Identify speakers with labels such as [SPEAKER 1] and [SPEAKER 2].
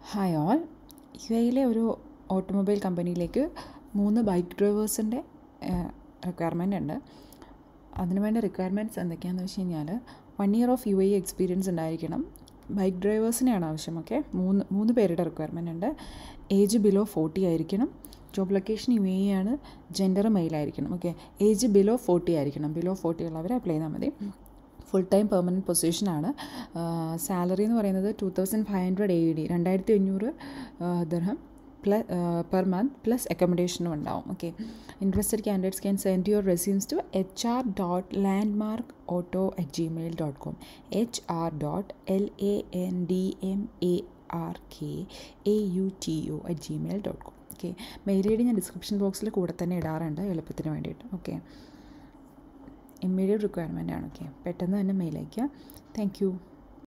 [SPEAKER 1] hi all U എയിലെ ഒരു automobile കമ്പനിയിലേക്ക് മൂന്ന് ബൈക്ക് ഡ്രൈവേഴ്സിൻ്റെ റിക്വയർമെൻ്റ് ഉണ്ട് അതിന് വേണ്ട റിക്വയർമെൻറ്റ്സ് എന്തൊക്കെയാണെന്ന് വെച്ച് കഴിഞ്ഞാൽ one year of U A experience ഉണ്ടായിരിക്കണം ബൈക്ക് ഡ്രൈവേഴ്സിനെയാണ് ആവശ്യം ഓക്കെ മൂന്ന് മൂന്ന് പേരുടെ റിക്വയർമെൻ്റ് ഉണ്ട് ഏജ് ബിലോ ഫോർട്ടി ആയിരിക്കണം ജോബ് ലൊക്കേഷൻ യു എ ആണ് ജെൻഡർ മെയിലായിരിക്കണം ഓക്കെ ഏജ് ബിലോ ഫോർട്ടി ആയിരിക്കണം ബിലോ ഫോർട്ടി ഉള്ളവർ അപ്ലൈ ചെയ്താൽ മതി ഫുൾ ടൈം പെർമനൻറ്റ് പൊസിഷനാണ് സാലറി എന്ന് പറയുന്നത് two thousand five hundred A D രണ്ടായിരത്തി അഞ്ഞൂറ് ദർഹം പ്ലസ് പെർ മന്ത് പ്ലസ് അക്കോമഡേഷനും ഉണ്ടാവും okay interested candidates can send your resumes to H R dot landmark auto at Gmail dot com H R dot L A N D M A R K A U T O at Gmail dot com okay mail I D ഞാൻ description ബോക്സിൽ കൂടെ തന്നെ ഇടാറുണ്ട് എളുപ്പത്തിന് വേണ്ടിയിട്ട് okay immediate requirement ആണ് okay പെട്ടെന്ന് തന്നെ മെയിൽ അയയ്ക്കുക താങ്ക് യു